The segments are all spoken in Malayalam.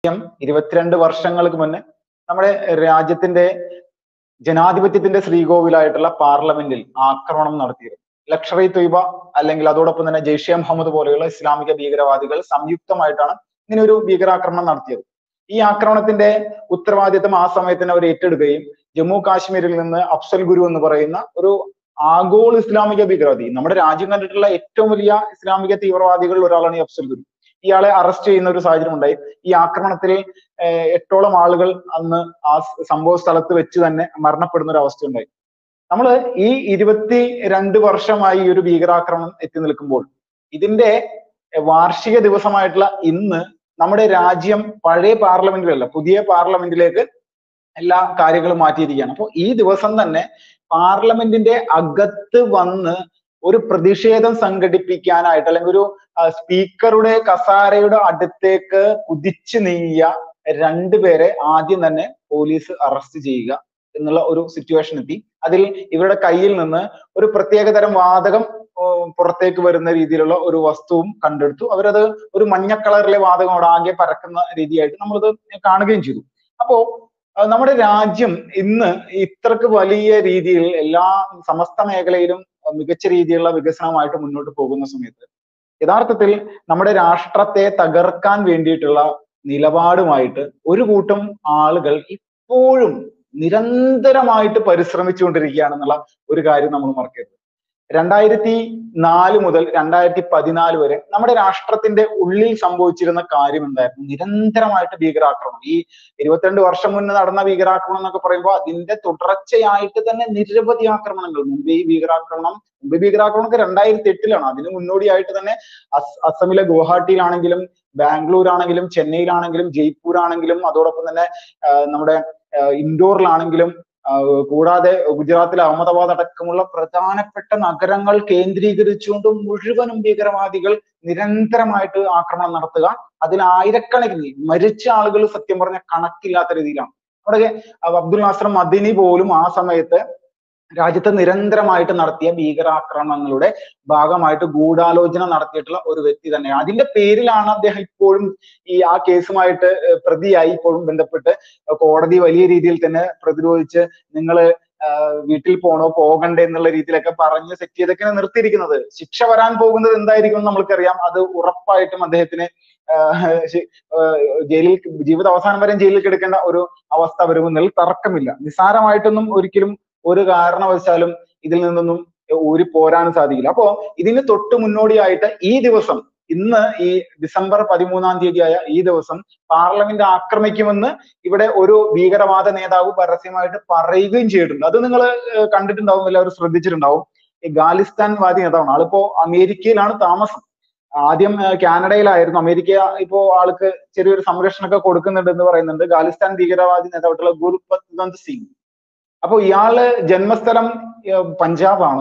ഇരുപത്തിരണ്ട് വർഷങ്ങൾക്ക് മുന്നേ നമ്മുടെ രാജ്യത്തിന്റെ ജനാധിപത്യത്തിന്റെ ശ്രീകോവിലായിട്ടുള്ള പാർലമെന്റിൽ ആക്രമണം നടത്തിയിരുന്നു ലക്ഷറി തൊയ്ബ അല്ലെങ്കിൽ അതോടൊപ്പം തന്നെ ജെയ്ഷെ മുഹമ്മദ് പോലെയുള്ള ഇസ്ലാമിക ഭീകരവാദികൾ സംയുക്തമായിട്ടാണ് ഇങ്ങനെ ഒരു ഭീകരാക്രമണം നടത്തിയത് ഈ ആക്രമണത്തിന്റെ ഉത്തരവാദിത്തം ആ സമയത്ത് തന്നെ അവർ ഏറ്റെടുക്കുകയും ജമ്മു കാശ്മീരിൽ നിന്ന് അഫ്സൽ ഗുരു എന്ന് പറയുന്ന ഒരു ആഗോള ഇസ്ലാമിക ഭീകരവാദി നമ്മുടെ രാജ്യം കണ്ടിട്ടുള്ള ഏറ്റവും വലിയ ഇസ്ലാമിക തീവ്രവാദികളിൽ ഒരാളാണ് ഈ അഫ്സൽ ഗുരു ഇയാളെ അറസ്റ്റ് ചെയ്യുന്ന ഒരു സാഹചര്യം ഉണ്ടായി ഈ ആക്രമണത്തിൽ എട്ടോളം ആളുകൾ അന്ന് ആ സംഭവ സ്ഥലത്ത് വെച്ച് തന്നെ മരണപ്പെടുന്ന ഒരു അവസ്ഥ ഉണ്ടായി നമ്മൾ ഈ ഇരുപത്തി രണ്ട് വർഷമായി ഈ ഒരു ഭീകരാക്രമണം എത്തി നിൽക്കുമ്പോൾ ഇതിന്റെ വാർഷിക ദിവസമായിട്ടുള്ള ഇന്ന് നമ്മുടെ രാജ്യം പഴയ പാർലമെന്റിലല്ല പുതിയ പാർലമെന്റിലേക്ക് എല്ലാ കാര്യങ്ങളും മാറ്റിയിരിക്കുകയാണ് അപ്പോൾ ഈ ദിവസം തന്നെ പാർലമെന്റിന്റെ അകത്ത് വന്ന് ഒരു പ്രതിഷേധം സംഘടിപ്പിക്കാനായിട്ട് അല്ലെങ്കിൽ ഒരു സ്പീക്കറുടെ കസാരയുടെ അടുത്തേക്ക് കുതിച്ചു നീങ്ങിയ രണ്ടുപേരെ ആദ്യം തന്നെ പോലീസ് അറസ്റ്റ് ചെയ്യുക എന്നുള്ള ഒരു സിറ്റുവേഷൻ എത്തി അതിൽ ഇവരുടെ കയ്യിൽ നിന്ന് ഒരു പ്രത്യേക തരം വാതകം പുറത്തേക്ക് വരുന്ന രീതിയിലുള്ള ഒരു വസ്തുവും കണ്ടെടുത്തു അവരത് ഒരു മഞ്ഞ കളറിലെ വാതകം അവിടെ ആകെ പരക്കുന്ന രീതിയായിട്ട് നമ്മളത് കാണുകയും ചെയ്തു അപ്പോ നമ്മുടെ രാജ്യം ഇന്ന് ഇത്രക്ക് വലിയ രീതിയിൽ എല്ലാ സമസ്ത മേഖലയിലും മികച്ച രീതിയിലുള്ള വികസനമായിട്ട് മുന്നോട്ട് പോകുന്ന സമയത്ത് യഥാർത്ഥത്തിൽ നമ്മുടെ രാഷ്ട്രത്തെ തകർക്കാൻ വേണ്ടിയിട്ടുള്ള നിലപാടുമായിട്ട് ഒരു കൂട്ടം ആളുകൾ ഇപ്പോഴും നിരന്തരമായിട്ട് പരിശ്രമിച്ചുകൊണ്ടിരിക്കുകയാണെന്നുള്ള ഒരു കാര്യം നമ്മൾ മറക്കരുത് രണ്ടായിരത്തി നാല് മുതൽ രണ്ടായിരത്തി പതിനാല് വരെ നമ്മുടെ രാഷ്ട്രത്തിന്റെ ഉള്ളിൽ സംഭവിച്ചിരുന്ന കാര്യം എന്തായിരുന്നു നിരന്തരമായിട്ട് ഭീകരാക്രമണം ഈ ഇരുപത്തിരണ്ട് വർഷം മുന്നേ നടന്ന ഭീകരാക്രമണം എന്നൊക്കെ പറയുമ്പോൾ അതിന്റെ തുടർച്ചയായിട്ട് തന്നെ നിരവധി ആക്രമണങ്ങൾ മുംബൈ ഭീകരാക്രമണം മുംബൈ ഭീകരാക്രമണമൊക്കെ രണ്ടായിരത്തി എട്ടിലാണ് അതിന് മുന്നോടിയായിട്ട് തന്നെ അസമിലെ ഗുവാഹട്ടിയിലാണെങ്കിലും ബാംഗ്ലൂർ ആണെങ്കിലും ചെന്നൈയിലാണെങ്കിലും ജയ്പൂർ ആണെങ്കിലും അതോടൊപ്പം തന്നെ നമ്മുടെ ഇൻഡോറിലാണെങ്കിലും കൂടാതെ ഗുജറാത്തിലെ അഹമ്മദാബാദ് അടക്കമുള്ള പ്രധാനപ്പെട്ട നഗരങ്ങൾ കേന്ദ്രീകരിച്ചുകൊണ്ട് മുഴുവനും ഭീകരവാദികൾ നിരന്തരമായിട്ട് ആക്രമണം നടത്തുക അതിൽ ആയിരക്കണക്കിന് മരിച്ച ആളുകൾ സത്യം പറഞ്ഞ കണക്കില്ലാത്ത രീതിയിലാണ് നമ്മുടെ അബ്ദുൽ നാസർ മദിനി പോലും ആ സമയത്ത് രാജ്യത്ത് നിരന്തരമായിട്ട് നടത്തിയ ഭീകരാക്രമണങ്ങളുടെ ഭാഗമായിട്ട് ഗൂഢാലോചന നടത്തിയിട്ടുള്ള ഒരു വ്യക്തി തന്നെയാണ് അതിന്റെ പേരിലാണ് അദ്ദേഹം ഇപ്പോഴും ഈ ആ കേസുമായിട്ട് പ്രതിയായി ഇപ്പോഴും ബന്ധപ്പെട്ട് കോടതി വലിയ രീതിയിൽ തന്നെ പ്രതിരോധിച്ച് നിങ്ങൾ വീട്ടിൽ പോണോ പോകണ്ടേ എന്നുള്ള രീതിയിലൊക്കെ പറഞ്ഞ് സെറ്റ് ചെയ്തൊക്കെ നിർത്തിയിരിക്കുന്നത് ശിക്ഷ വരാൻ പോകുന്നത് എന്തായിരിക്കും എന്ന് നമ്മൾക്കറിയാം അത് ഉറപ്പായിട്ടും അദ്ദേഹത്തിന് ജയിലിൽ ജീവിത അവസാനം വരെ ജയിലിൽ കിടക്കേണ്ട ഒരു അവസ്ഥ വരുമെന്നതിൽ തർക്കമില്ല നിസ്സാരമായിട്ടൊന്നും ഒരിക്കലും ഒരു കാരണവശാലും ഇതിൽ നിന്നൊന്നും ഊരി പോരാനും സാധിക്കില്ല അപ്പോ ഇതിന് തൊട്ട് മുന്നോടിയായിട്ട് ഈ ദിവസം ഇന്ന് ഈ ഡിസംബർ പതിമൂന്നാം തീയതിയായ ഈ ദിവസം പാർലമെന്റ് ആക്രമിക്കുമെന്ന് ഇവിടെ ഒരു ഭീകരവാദ നേതാവ് പരസ്യമായിട്ട് പറയുകയും ചെയ്തിട്ടുണ്ട് അത് നിങ്ങൾ കണ്ടിട്ടുണ്ടാവും എല്ലാവരും ശ്രദ്ധിച്ചിട്ടുണ്ടാവും ഈ ഖാലിസ്ഥാൻ വാദി നേതാവാണ് ആളിപ്പോ അമേരിക്കയിലാണ് താമസം ആദ്യം കാനഡയിലായിരുന്നു അമേരിക്ക ഇപ്പോ ആൾക്ക് ചെറിയൊരു സംരക്ഷണമൊക്കെ കൊടുക്കുന്നുണ്ട് എന്ന് പറയുന്നുണ്ട് ഖാലിസ്ഥാൻ ഭീകരവാദി നേതാവായിട്ടുള്ള ഗുരുപത്വന്ത് സിംഗ് അപ്പൊ ഇയാള് ജന്മസ്ഥലം പഞ്ചാബാണ്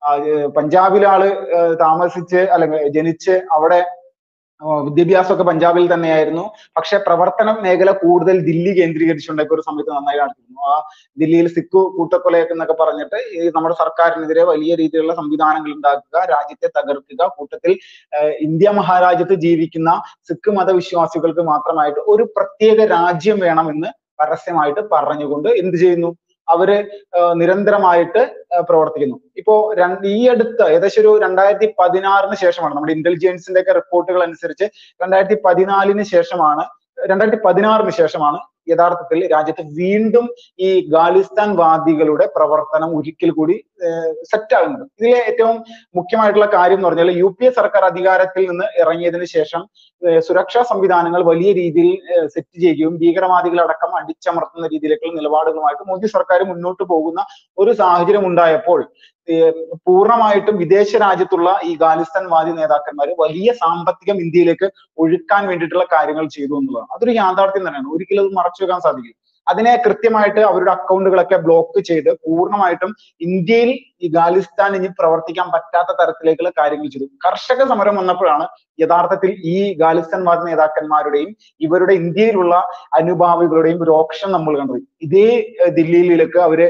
പഞ്ചാബിൽ ആള് താമസിച്ച് അല്ലെങ്കിൽ ജനിച്ച് അവിടെ വിദ്യാഭ്യാസമൊക്കെ പഞ്ചാബിൽ തന്നെയായിരുന്നു പക്ഷെ പ്രവർത്തന മേഖല കൂടുതൽ ദില്ലി കേന്ദ്രീകരിച്ചുകൊണ്ടൊക്കെ ഒരു സമയത്ത് നന്നായി നടത്തിയിരുന്നു ആ ദില്ലിയിൽ സിഖ് കൂട്ടക്കൊലയൊക്കെ എന്നൊക്കെ പറഞ്ഞിട്ട് ഈ നമ്മുടെ സർക്കാരിനെതിരെ വലിയ രീതിയിലുള്ള സംവിധാനങ്ങൾ ഉണ്ടാക്കുക രാജ്യത്തെ തകർക്കുക കൂട്ടത്തിൽ ഇന്ത്യ മഹാരാജ്യത്ത് ജീവിക്കുന്ന സിഖ് മതവിശ്വാസികൾക്ക് മാത്രമായിട്ട് ഒരു പ്രത്യേക രാജ്യം വേണമെന്ന് പരസ്യമായിട്ട് പറഞ്ഞുകൊണ്ട് എന്ത് ചെയ്യുന്നു അവര് നിരന്തരമായിട്ട് പ്രവർത്തിക്കുന്നു ഇപ്പോ ഈ അടുത്ത ഏകദേശം ഒരു രണ്ടായിരത്തി പതിനാറിന് ശേഷമാണ് നമ്മുടെ ഇന്റലിജൻസിന്റെ ഒക്കെ റിപ്പോർട്ടുകൾ അനുസരിച്ച് രണ്ടായിരത്തി പതിനാലിന് ശേഷമാണ് രണ്ടായിരത്തി പതിനാറിന് ശേഷമാണ് യഥാർത്ഥത്തിൽ രാജ്യത്ത് വീണ്ടും ഈ ഖാലിസ്ഥാൻ വാദികളുടെ പ്രവർത്തനം ഒരിക്കൽ കൂടി സെറ്റ് ആകുന്നത് ഇതിലെ ഏറ്റവും മുഖ്യമായിട്ടുള്ള കാര്യം എന്ന് പറഞ്ഞാൽ യു പി എ സർക്കാർ അധികാരത്തിൽ നിന്ന് ഇറങ്ങിയതിനു ശേഷം സുരക്ഷാ സംവിധാനങ്ങൾ വലിയ രീതിയിൽ സെറ്റ് ചെയ്യുകയും ഭീകരവാദികളടക്കം അടിച്ചമർത്തുന്ന രീതിയിലേക്കുള്ള നിലപാടുകളുമായിട്ട് മോദി സർക്കാർ മുന്നോട്ട് പോകുന്ന ഒരു സാഹചര്യം ഉണ്ടായപ്പോൾ പൂർണ്ണമായിട്ടും വിദേശ രാജ്യത്തുള്ള ഈ ഖാലിസ്ഥാൻ വാദി നേതാക്കന്മാർ വലിയ സാമ്പത്തികം ഇന്ത്യയിലേക്ക് ഒഴുക്കാൻ വേണ്ടിയിട്ടുള്ള കാര്യങ്ങൾ ചെയ്തു എന്നുള്ളതാണ് അതൊരു യാഥാർത്ഥ്യം തന്നെയാണ് ഒരിക്കലും അത് മറച്ചു വെക്കാൻ സാധിക്കില്ല അതിനെ കൃത്യമായിട്ട് അവരുടെ അക്കൗണ്ടുകളൊക്കെ ബ്ലോക്ക് ചെയ്ത് പൂർണ്ണമായിട്ടും ഇന്ത്യയിൽ ഈ ഖാലിസ്ഥാൻ ഇനി പ്രവർത്തിക്കാൻ പറ്റാത്ത തരത്തിലേക്കുള്ള കാര്യങ്ങൾ ചെയ്തു കർഷക സമരം വന്നപ്പോഴാണ് യഥാർത്ഥത്തിൽ ഈ ഖാലിസ്ഥാൻ വാദ നേതാക്കന്മാരുടെയും ഇവരുടെ ഇന്ത്യയിലുള്ള അനുഭാവികളുടെയും രോക്ഷം നമ്മൾ കണ്ടത് ഇതേ ദില്ലിയിലേക്ക് അവര്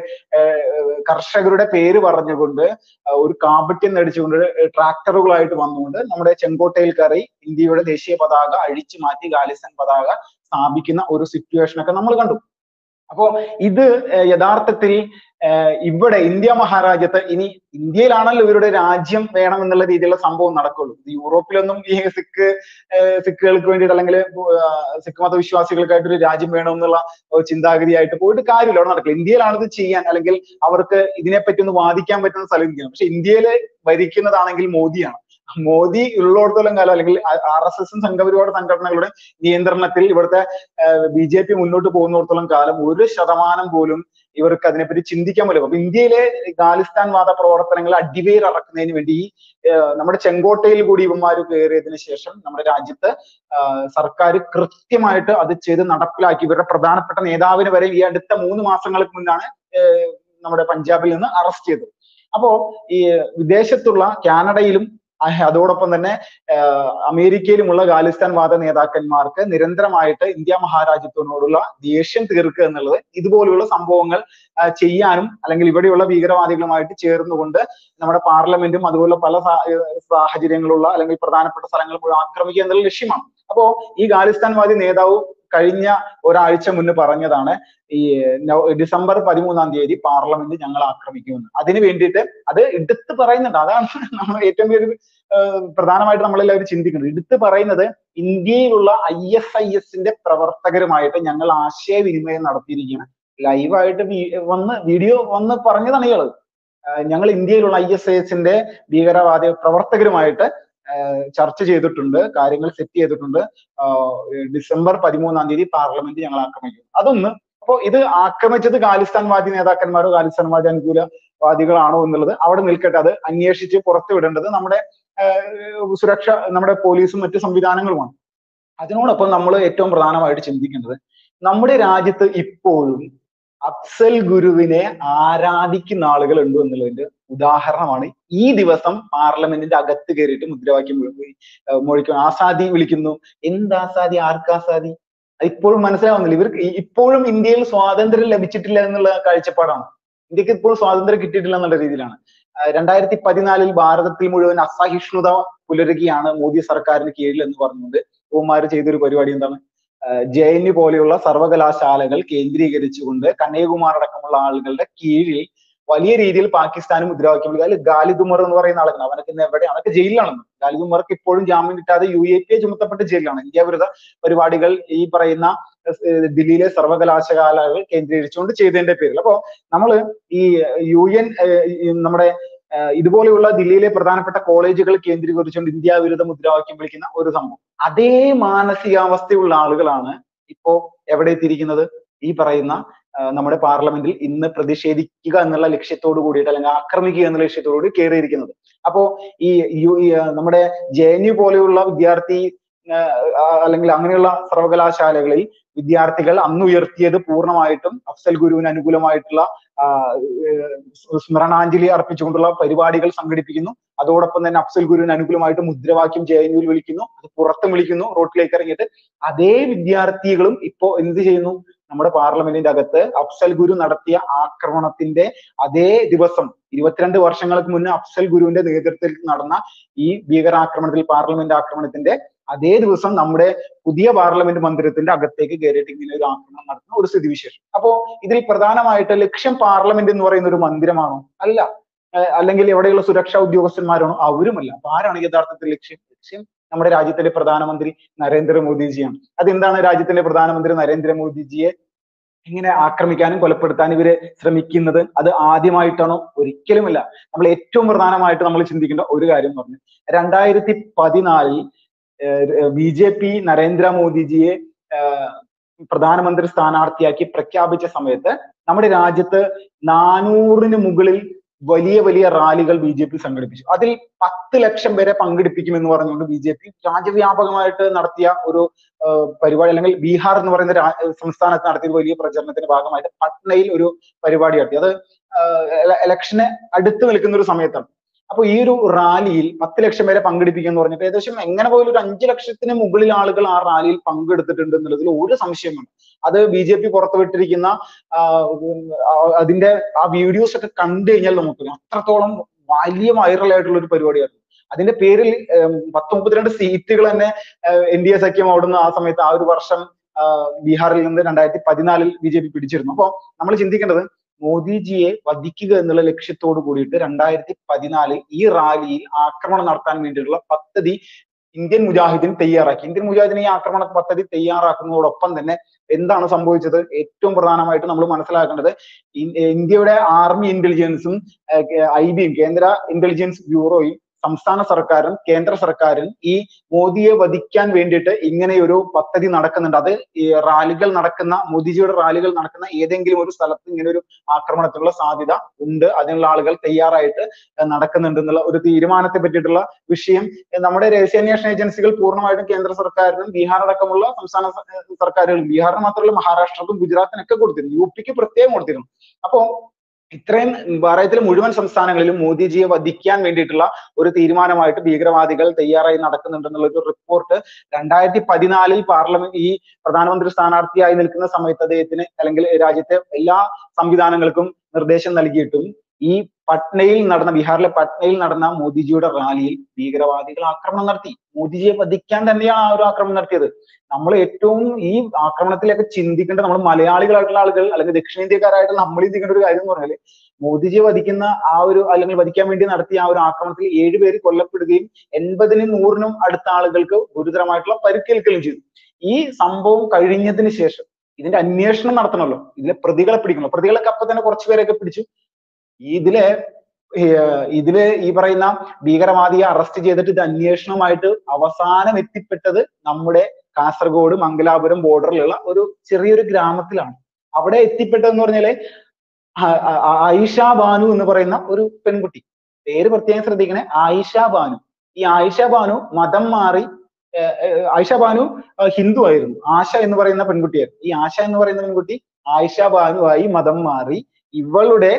കർഷകരുടെ പേര് പറഞ്ഞുകൊണ്ട് ഒരു കാപട്യം നടിച്ചുകൊണ്ട് ട്രാക്ടറുകളായിട്ട് വന്നുകൊണ്ട് നമ്മുടെ ചെങ്കോട്ടയിൽ കയറി ഇന്ത്യയുടെ ദേശീയ പതാക അഴിച്ചു മാറ്റി ഖാലിസ്ഥാൻ പതാക സ്ഥാപിക്കുന്ന ഒരു സിറ്റുവേഷൻ ഒക്കെ നമ്മൾ കണ്ടു അപ്പോ ഇത് ഏർ യഥാർത്ഥത്തിൽ ഏർ ഇവിടെ ഇന്ത്യ മഹാരാജ്യത്ത് ഇനി ഇന്ത്യയിലാണല്ലോ ഇവരുടെ രാജ്യം വേണം എന്നുള്ള രീതിയിലുള്ള സംഭവം നടക്കുള്ളൂ ഇത് യൂറോപ്പിലൊന്നും ഈ സിഖ് ഏർ സിഖുകൾക്ക് വേണ്ടിയിട്ട് അല്ലെങ്കിൽ സിഖ് മതവിശ്വാസികൾക്കായിട്ട് ഒരു രാജ്യം വേണം എന്നുള്ള ഒരു ചിന്താഗതിയായിട്ട് പോയിട്ട് കാര്യമില്ല അവിടെ നടക്കില്ല ഇന്ത്യയിലാണ് ഇത് ചെയ്യാൻ അല്ലെങ്കിൽ അവർക്ക് ഇതിനെപ്പറ്റി ഒന്ന് വാദിക്കാൻ പറ്റുന്ന സ്ഥലം ഇന്ത്യയാണ് പക്ഷെ ഇന്ത്യയില് ഭരിക്കുന്നതാണെങ്കിൽ മോദിയാണ് മോദി ഉള്ളിടത്തോളം കാലം അല്ലെങ്കിൽ ആർ എസ് എസും സംഘപരിവാർ സംഘടനകളുടെ നിയന്ത്രണത്തിൽ ഇവിടുത്തെ ബി ജെ പി മുന്നോട്ട് പോകുന്നിടത്തോളം കാലം ഒരു ശതമാനം പോലും ഇവർക്ക് അതിനെപ്പറ്റി ചിന്തിക്കാൻ പോലും അപ്പൊ ഇന്ത്യയിലെ ഖാലിസ്ഥാൻ വാദ പ്രവർത്തനങ്ങൾ അടിവേർ ഇറക്കുന്നതിന് വേണ്ടി ഈ നമ്മുടെ ചെങ്കോട്ടയിൽ കൂടി ഇവന്മാർ കയറിയതിനു ശേഷം നമ്മുടെ രാജ്യത്ത് സർക്കാർ കൃത്യമായിട്ട് അത് ചെയ്ത് നടപ്പിലാക്കി ഇവരുടെ പ്രധാനപ്പെട്ട നേതാവിന് വരെ ഈ അടുത്ത മൂന്ന് മാസങ്ങൾക്ക് മുന്നാണ് നമ്മുടെ പഞ്ചാബിൽ നിന്ന് അറസ്റ്റ് ചെയ്തത് അപ്പോ ഈ വിദേശത്തുള്ള കാനഡയിലും അതോടൊപ്പം തന്നെ അമേരിക്കയിലുമുള്ള ഖാലിസ്ഥാൻ വാദ നേതാക്കന്മാർക്ക് നിരന്തരമായിട്ട് ഇന്ത്യ മഹാരാജ്യത്തിനോടുള്ള ദേഷ്യം തീർക്കുക എന്നുള്ളത് ഇതുപോലുള്ള സംഭവങ്ങൾ ചെയ്യാനും അല്ലെങ്കിൽ ഇവിടെയുള്ള ഭീകരവാദികളുമായിട്ട് ചേർന്നുകൊണ്ട് നമ്മുടെ പാർലമെന്റും അതുപോലെ പല സാഹചര്യങ്ങളുള്ള അല്ലെങ്കിൽ പ്രധാനപ്പെട്ട സ്ഥലങ്ങൾ മുഴുവൻ ആക്രമിക്കുക എന്നുള്ള ലക്ഷ്യമാണ് അപ്പോ ഈ ഖാലിസ്ഥാൻവാദി നേതാവ് കഴിഞ്ഞ ഒരാഴ്ച മുന്നേ പറഞ്ഞതാണ് ഈ ഡിസംബർ പതിമൂന്നാം തീയതി പാർലമെന്റ് ഞങ്ങൾ ആക്രമിക്കുമെന്ന് അതിന് വേണ്ടിയിട്ട് അത് എടുത്ത് പറയുന്നുണ്ട് അതാണ് നമ്മൾ ഏറ്റവും വലിയ പ്രധാനമായിട്ട് നമ്മളെല്ലാവരും ചിന്തിക്കുന്നത് എടുത്ത് പറയുന്നത് ഇന്ത്യയിലുള്ള ഐ എസ് ഐ എസിന്റെ പ്രവർത്തകരുമായിട്ട് ഞങ്ങൾ ആശയവിനിമയം നടത്തിയിരിക്കുകയാണ് ലൈവായിട്ട് വന്ന് വീഡിയോ വന്ന് പറഞ്ഞതാണ് ഇയാള് ഞങ്ങൾ ഇന്ത്യയിലുള്ള ഐ എസ് ഐ എസിന്റെ ഭീകരവാദ പ്രവർത്തകരുമായിട്ട് ചർച്ച ചെയ്തിട്ടുണ്ട് കാര്യങ്ങൾ സെറ്റ് ചെയ്തിട്ടുണ്ട് ഡിസംബർ പതിമൂന്നാം തീയതി പാർലമെന്റ് ഞങ്ങൾ ആക്രമിക്കും അതൊന്ന് അപ്പോ ഇത് ആക്രമിച്ചത് ഖാലിസ്ഥാൻവാദി നേതാക്കന്മാരോ ഖാലിസ്ഥാൻവാദി അനുകൂലവാദികളാണോ എന്നുള്ളത് അവിടെ നിൽക്കട്ടെ അത് അന്വേഷിച്ച് പുറത്തു വിടേണ്ടത് നമ്മുടെ സുരക്ഷ നമ്മുടെ പോലീസും മറ്റു സംവിധാനങ്ങളുമാണ് അതിനോടൊപ്പം നമ്മൾ ഏറ്റവും പ്രധാനമായിട്ട് ചിന്തിക്കേണ്ടത് നമ്മുടെ രാജ്യത്ത് ഇപ്പോഴും അഫ്സൽ ഗുരുവിനെ ആരാധിക്കുന്ന ആളുകൾ ഉണ്ട് എന്നുള്ളതിന്റെ ഉദാഹരണമാണ് ഈ ദിവസം പാർലമെന്റിന്റെ അകത്ത് കയറിയിട്ട് മുദ്രാവാക്യം മൊഴിക്കുന്നു ആസാദി വിളിക്കുന്നു എന്ത് ആസാദി ആർക്ക് ആസാദി ഇപ്പോഴും മനസ്സിലാവുന്നില്ല ഇവർക്ക് ഇപ്പോഴും ഇന്ത്യയിൽ സ്വാതന്ത്ര്യം ലഭിച്ചിട്ടില്ല എന്നുള്ള കാഴ്ചപ്പാടാണ് ഇന്ത്യക്ക് ഇപ്പോഴും സ്വാതന്ത്ര്യം കിട്ടിയിട്ടില്ല എന്നുള്ള രീതിയിലാണ് രണ്ടായിരത്തി പതിനാലിൽ ഭാരതത്തിൽ മുഴുവൻ അസഹിഷ്ണുത പുലരുകയാണ് മോദി സർക്കാരിന് കീഴിൽ എന്ന് പറഞ്ഞുകൊണ്ട് ഉമാര് ചെയ്തൊരു പരിപാടി എന്താണ് ജെ എൻ യു പോലെയുള്ള സർവകലാശാലകൾ കേന്ദ്രീകരിച്ചുകൊണ്ട് കന്യാകുമാർ അടക്കമുള്ള ആളുകളുടെ കീഴിൽ വലിയ രീതിയിൽ പാകിസ്ഥാനും മുദ്രാവാക്യം വിളിക്കുക അതിൽ ഗാലിദ് ഉമർ എന്ന് പറയുന്ന ആളാണ് അവനൊക്കെ ഇന്ന് എവിടെ അവനൊക്കെ ജയിലിലാണെന്ന് ഗാലിദ് ഉമർക്ക് ഇപ്പോഴും ജാമ്യം കിട്ടാതെ യു എ പി എ ചുമത്തപ്പെട്ട് ജയിലിലാണ് ഇന്ത്യ വിരുദ്ധ പരിപാടികൾ ഈ പറയുന്ന ദില്ലിയിലെ സർവകലാശാലകൾ കേന്ദ്രീകരിച്ചുകൊണ്ട് ചെയ്തതിന്റെ പേരിൽ അപ്പോ നമ്മൾ ഈ യു എൻ നമ്മുടെ ഇതുപോലെയുള്ള ദില്ലിയിലെ പ്രധാനപ്പെട്ട കോളേജുകൾ കേന്ദ്രീകരിച്ചുകൊണ്ട് ഇന്ത്യ വിരുദ്ധ മുദ്രാവാക്യം വിളിക്കുന്ന ഒരു സംഭവം അതേ മാനസികാവസ്ഥയുള്ള ആളുകളാണ് ഇപ്പോ എവിടെ എത്തിയിരിക്കുന്നത് ഈ പറയുന്ന നമ്മുടെ പാർലമെന്റിൽ ഇന്ന് പ്രതിഷേധിക്കുക എന്നുള്ള ലക്ഷ്യത്തോട് കൂടിയിട്ട് അല്ലെങ്കിൽ ആക്രമിക്കുക എന്നുള്ള ലക്ഷ്യത്തോടു കൂടി കയറിയിരിക്കുന്നത് അപ്പോ ഈ യു നമ്മുടെ ജെ എൻ യു പോലെയുള്ള വിദ്യാർത്ഥി അല്ലെങ്കിൽ അങ്ങനെയുള്ള സർവകലാശാലകളിൽ വിദ്യാർത്ഥികൾ അന്ന് ഉയർത്തിയത് പൂർണ്ണമായിട്ടും അഫ്സൽ ഗുരുവിന് അനുകൂലമായിട്ടുള്ള സ്മരണാഞ്ജലി അർപ്പിച്ചുകൊണ്ടുള്ള പരിപാടികൾ സംഘടിപ്പിക്കുന്നു അതോടൊപ്പം തന്നെ അഫ്സൽ ഗുരുവിന് അനുകൂലമായിട്ട് മുദ്രാവാക്യം ജെ എൻ യുവിൽ വിളിക്കുന്നു അത് പുറത്തും വിളിക്കുന്നു റോട്ടിലേക്ക് ഇറങ്ങിയിട്ട് അതേ വിദ്യാർത്ഥികളും ഇപ്പോ എന്ത് ചെയ്യുന്നു നമ്മുടെ പാർലമെന്റിന്റെ അകത്ത് അഫ്സൽ ഗുരു നടത്തിയ ആക്രമണത്തിന്റെ അതേ ദിവസം ഇരുപത്തിരണ്ട് വർഷങ്ങൾക്ക് മുന്നേ അഫ്സൽ ഗുരുവിന്റെ നേതൃത്വത്തിൽ നടന്ന ഈ ഭീകരാക്രമണത്തിൽ പാർലമെന്റ് ആക്രമണത്തിന്റെ അതേ ദിവസം നമ്മുടെ പുതിയ പാർലമെന്റ് മന്ദിരത്തിന്റെ അകത്തേക്ക് കയറിയിട്ട് ഇങ്ങനെ ഒരു ആക്രമണം നടത്തുന്ന ഒരു സ്ഥിതിവിശേഷം അപ്പോ ഇതിൽ പ്രധാനമായിട്ട് ലക്ഷ്യം പാർലമെന്റ് എന്ന് പറയുന്ന ഒരു മന്ദിരമാണോ അല്ല അല്ലെങ്കിൽ എവിടെയുള്ള സുരക്ഷാ ഉദ്യോഗസ്ഥന്മാരാണോ അവരുമല്ല അപ്പൊ ആരാണ് യഥാർത്ഥത്തിൽ ലക്ഷ്യം ലക്ഷ്യം നമ്മുടെ രാജ്യത്തിന്റെ പ്രധാനമന്ത്രി നരേന്ദ്രമോദിജിയാണ് അതെന്താണ് രാജ്യത്തിന്റെ പ്രധാനമന്ത്രി നരേന്ദ്രമോദിജിയെ ഇങ്ങനെ ആക്രമിക്കാനും കൊലപ്പെടുത്താനും ഇവര് ശ്രമിക്കുന്നത് അത് ആദ്യമായിട്ടാണോ ഒരിക്കലുമല്ല നമ്മൾ ഏറ്റവും പ്രധാനമായിട്ട് നമ്മൾ ചിന്തിക്കേണ്ട ഒരു കാര്യം പറഞ്ഞു രണ്ടായിരത്തി പതിനാലിൽ ബി ജെ പി നരേന്ദ്രമോദിജിയെ പ്രധാനമന്ത്രി സ്ഥാനാർത്ഥിയാക്കി പ്രഖ്യാപിച്ച സമയത്ത് നമ്മുടെ രാജ്യത്ത് നാനൂറിന് മുകളിൽ വലിയ വലിയ റാലികൾ ബി ജെ പി സംഘടിപ്പിച്ചു അതിൽ പത്ത് ലക്ഷം പേരെ പങ്കെടുപ്പിക്കുമെന്ന് പറഞ്ഞുകൊണ്ട് ബി ജെ പി രാജ്യവ്യാപകമായിട്ട് നടത്തിയ ഒരു പരിപാടി അല്ലെങ്കിൽ ബീഹാർ എന്ന് പറയുന്ന സംസ്ഥാനത്ത് നടത്തിയ വലിയ പ്രചരണത്തിന്റെ ഭാഗമായിട്ട് പട്നയിൽ ഒരു പരിപാടി നടത്തി അത് ഇലക്ഷന് അടുത്ത് നിൽക്കുന്ന ഒരു സമയത്താണ് അപ്പൊ ഈ ഒരു റാലിയിൽ പത്ത് ലക്ഷം പേരെ പങ്കെടുപ്പിക്കുക എന്ന് പറഞ്ഞിട്ട് ഏകദേശം എങ്ങനെ പോലും ഒരു അഞ്ചു ലക്ഷത്തിന് മുകളിൽ ആളുകൾ ആ റാലിയിൽ പങ്കെടുത്തിട്ടുണ്ട് എന്നുള്ളതിൽ ഒരു സംശയമാണ് അത് ബി ജെ പി പുറത്തുവിട്ടിരിക്കുന്ന അതിന്റെ ആ വീഡിയോസ് ഒക്കെ കണ്ടു കഴിഞ്ഞാൽ നമുക്ക് അത്രത്തോളം വലിയ വൈറൽ ആയിട്ടുള്ള ഒരു പരിപാടിയായിരുന്നു അതിന്റെ പേരിൽ പത്ത് മുപ്പത്തിരണ്ട് സീറ്റുകൾ തന്നെ എൻ ഡി എ സഖ്യം അവിടുന്ന് ആ സമയത്ത് ആ ഒരു വർഷം ബീഹാറിൽ നിന്ന് രണ്ടായിരത്തി പതിനാലിൽ ബി ജെ പി പിടിച്ചിരുന്നു അപ്പോൾ നമ്മൾ ചിന്തിക്കേണ്ടത് മോദിജിയെ വധിക്കുക എന്നുള്ള ലക്ഷ്യത്തോട് കൂടിയിട്ട് രണ്ടായിരത്തി പതിനാലിൽ ഈ റാലിയിൽ ആക്രമണം നടത്താൻ വേണ്ടിയിട്ടുള്ള പദ്ധതി ഇന്ത്യൻ മുജാഹിദീൻ തയ്യാറാക്കി ഇന്ത്യൻ മുജാഹിദീൻ ഈ ആക്രമണ പദ്ധതി തയ്യാറാക്കുന്നതോടൊപ്പം തന്നെ എന്താണ് സംഭവിച്ചത് ഏറ്റവും പ്രധാനമായിട്ട് നമ്മൾ മനസ്സിലാക്കേണ്ടത് ഇന്ത്യയുടെ ആർമി ഇന്റലിജൻസും ഐ ബിയും കേന്ദ്ര ഇന്റലിജൻസ് ബ്യൂറോയും സംസ്ഥാന സർക്കാരും കേന്ദ്ര സർക്കാരും ഈ മോദിയെ വധിക്കാൻ വേണ്ടിയിട്ട് ഇങ്ങനെ ഒരു പദ്ധതി നടക്കുന്നുണ്ട് അത് ഈ റാലികൾ നടക്കുന്ന മോദിജിയുടെ റാലികൾ നടക്കുന്ന ഏതെങ്കിലും ഒരു സ്ഥലത്ത് ഇങ്ങനെ ഒരു ആക്രമണത്തിനുള്ള സാധ്യത ഉണ്ട് അതിനുള്ള ആളുകൾ തയ്യാറായിട്ട് നടക്കുന്നുണ്ട് എന്നുള്ള ഒരു തീരുമാനത്തെ പറ്റിയിട്ടുള്ള വിഷയം നമ്മുടെ രഹസ്യാന്വേഷണ ഏജൻസികൾ പൂർണ്ണമായിട്ടും കേന്ദ്ര സർക്കാരിനും ബീഹാർ അടക്കമുള്ള സംസ്ഥാന സർക്കാരുകളും ബീഹാറിന് മാത്രമല്ല മഹാരാഷ്ട്രക്കും ഗുജറാത്തിനൊക്കെ കൊടുത്തിരുന്നു യു പിക്ക് പ്രത്യേകം കൊടുത്തിരുന്നു അപ്പോ ഇത്രയും ഭാരതത്തിലെ മുഴുവൻ സംസ്ഥാനങ്ങളിലും മോദിജിയെ വധിക്കാൻ വേണ്ടിയിട്ടുള്ള ഒരു തീരുമാനമായിട്ട് ഭീകരവാദികൾ തയ്യാറായി നടക്കുന്നുണ്ടെന്നുള്ള ഒരു റിപ്പോർട്ട് രണ്ടായിരത്തി പതിനാലിൽ പാർലമെന്റ് ഈ പ്രധാനമന്ത്രി സ്ഥാനാർത്ഥിയായി നിൽക്കുന്ന സമയത്ത് അദ്ദേഹത്തിന് അല്ലെങ്കിൽ രാജ്യത്തെ എല്ലാ സംവിധാനങ്ങൾക്കും നിർദ്ദേശം നൽകിയിട്ടും ഈ പട്നയിൽ നടന്ന ബീഹാറിലെ പട്നയിൽ നടന്ന മോദിജിയുടെ റാലിയിൽ ഭീകരവാദികൾ ആക്രമണം നടത്തി മോദിജിയെ വധിക്കാൻ തന്നെയാണ് ആ ഒരു ആക്രമണം നടത്തിയത് നമ്മൾ ഏറ്റവും ഈ ആക്രമണത്തിലൊക്കെ ചിന്തിക്കേണ്ട നമ്മൾ മലയാളികളായിട്ടുള്ള ആളുകൾ അല്ലെങ്കിൽ ദക്ഷിണേന്ത്യക്കാരായിട്ട് നമ്മൾ ചിന്തിക്കേണ്ട ഒരു കാര്യം എന്ന് പറഞ്ഞാൽ മോദിജിയെ വധിക്കുന്ന ആ ഒരു അല്ലെങ്കിൽ വധിക്കാൻ വേണ്ടി നടത്തിയ ആ ഒരു ആക്രമണത്തിൽ ഏഴുപേര് കൊല്ലപ്പെടുകയും എൺപതിനും നൂറിനും അടുത്ത ആളുകൾക്ക് ഗുരുതരമായിട്ടുള്ള പരിക്കേൽക്കുകയും ചെയ്തു ഈ സംഭവം കഴിഞ്ഞതിന് ശേഷം ഇതിന്റെ അന്വേഷണം നടത്തണമല്ലോ ഇതിലെ പ്രതികളെ പിടിക്കണമല്ലോ പ്രതികളൊക്കെ അപ്പൊ തന്നെ കുറച്ചു പേരെയൊക്കെ പിടിച്ചു ഇതിലെ ഇതില് ഈ പറയുന്ന ഭീകരവാദിയെ അറസ്റ്റ് ചെയ്തിട്ട് ഇത് അന്വേഷണവുമായിട്ട് അവസാനം എത്തിപ്പെട്ടത് നമ്മുടെ കാസർഗോഡ് മംഗലാപുരം ബോർഡറിലുള്ള ഒരു ചെറിയൊരു ഗ്രാമത്തിലാണ് അവിടെ എത്തിപ്പെട്ടതെന്ന് പറഞ്ഞാല് ആയിഷ ബാനു എന്ന് പറയുന്ന ഒരു പെൺകുട്ടി പേര് പ്രത്യേകം ശ്രദ്ധിക്കണേ ആയിഷ ബാനു ഈ ആയിഷ ബാനു മതം മാറി ആയിഷ ബാനു ഹിന്ദു ആയിരുന്നു ആശ എന്ന് പറയുന്ന പെൺകുട്ടിയായിരുന്നു ഈ ആശ എന്ന് പറയുന്ന പെൺകുട്ടി ആയിഷ ബാനു ആയി മതം മാറി ഇവളുടെ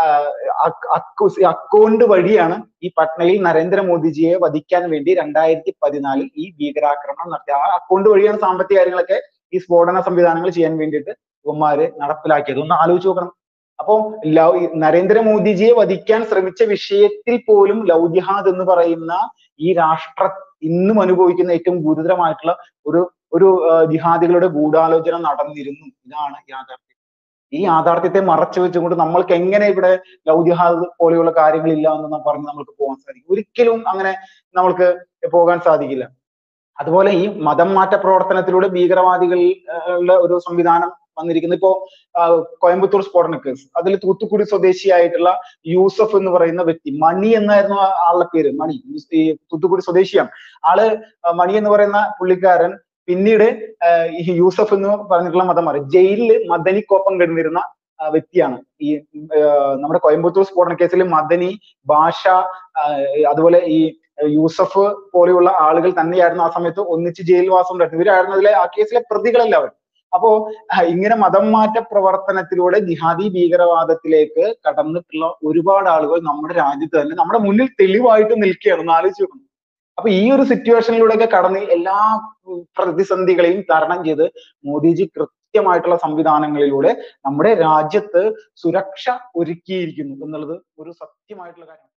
അക്കൗണ്ട് വഴിയാണ് ഈ പട്നയിൽ നരേന്ദ്രമോദിജിയെ വധിക്കാൻ വേണ്ടി രണ്ടായിരത്തി പതിനാലിൽ ഈ ഭീകരാക്രമണം നടത്തി ആ അക്കൗണ്ട് വഴിയാണ് സാമ്പത്തിക കാര്യങ്ങളൊക്കെ ഈ സ്ഫോടന സംവിധാനങ്ങൾ ചെയ്യാൻ വേണ്ടിയിട്ട് ഇവന്മാര് നടപ്പിലാക്കിയത് ഒന്ന് ആലോചിച്ച് നോക്കണം അപ്പോ ലവ് നരേന്ദ്രമോദിജിയെ വധിക്കാൻ ശ്രമിച്ച വിഷയത്തിൽ പോലും ലവ് ജിഹാദ് എന്ന് പറയുന്ന ഈ രാഷ്ട്ര ഇന്നും അനുഭവിക്കുന്ന ഏറ്റവും ഗുരുതരമായിട്ടുള്ള ഒരു ഒരു ജിഹാദികളുടെ ഗൂഢാലോചന നടന്നിരുന്നു ഇതാണ് യാഥാർത്ഥ്യം ഈ യാഥാർത്ഥ്യത്തെ മറച്ചു വെച്ചുകൊണ്ട് നമ്മൾക്ക് എങ്ങനെ ഇവിടെ ലവ് ജിഹാദ് പോലെയുള്ള കാര്യങ്ങളില്ല എന്ന് പറഞ്ഞ് നമ്മൾക്ക് പോകാൻ സാധിക്കും ഒരിക്കലും അങ്ങനെ നമ്മൾക്ക് പോകാൻ സാധിക്കില്ല അതുപോലെ ഈ മതം മാറ്റ പ്രവർത്തനത്തിലൂടെ ഭീകരവാദികളുടെ ഒരു സംവിധാനം വന്നിരിക്കുന്നത് ഇപ്പോ കോയമ്പത്തൂർ സ്ഫോടന കേസ് അതിൽ തൂത്തുക്കുടി സ്വദേശിയായിട്ടുള്ള യൂസഫ് എന്ന് പറയുന്ന വ്യക്തി മണി എന്നായിരുന്നു ആളുടെ പേര് മണി ഈ തൂത്തുക്കുടി സ്വദേശിയാണ് ആള് മണി എന്ന് പറയുന്ന പുള്ളിക്കാരൻ പിന്നീട് ഈ യൂസഫ് എന്ന് പറഞ്ഞിട്ടുള്ള മതം മാറി ജയിലിൽ മദനിക്കൊപ്പം കിടന്നിരുന്ന വ്യക്തിയാണ് ഈ നമ്മുടെ കോയമ്പത്തൂർ സ്ഫോടന കേസിൽ മദനി ഭാഷ അതുപോലെ ഈ യൂസഫ് പോലെയുള്ള ആളുകൾ തന്നെയായിരുന്നു ആ സമയത്ത് ഒന്നിച്ച് ജയിൽവാസം ഉണ്ടായിരുന്നു ഇവരായിരുന്നു അതിലെ ആ കേസിലെ പ്രതികളെല്ലാവരും അപ്പോ ഇങ്ങനെ മതം മാറ്റ പ്രവർത്തനത്തിലൂടെ ജിഹാദി ഭീകരവാദത്തിലേക്ക് കടന്നിട്ടുള്ള ഒരുപാട് ആളുകൾ നമ്മുടെ രാജ്യത്ത് തന്നെ നമ്മുടെ മുന്നിൽ തെളിവായിട്ട് നിൽക്കുകയാണ് ഒന്ന് ആലോചിച്ച് നോക്കണം അപ്പൊ ഈ ഒരു സിറ്റുവേഷനിലൂടെയൊക്കെ കടന്ന് എല്ലാ പ്രതിസന്ധികളെയും തരണം ചെയ്ത് മോദിജി കൃത്യമായിട്ടുള്ള സംവിധാനങ്ങളിലൂടെ നമ്മുടെ രാജ്യത്ത് സുരക്ഷ ഒരുക്കിയിരിക്കുന്നു എന്നുള്ളത് ഒരു സത്യമായിട്ടുള്ള കാര്യമാണ്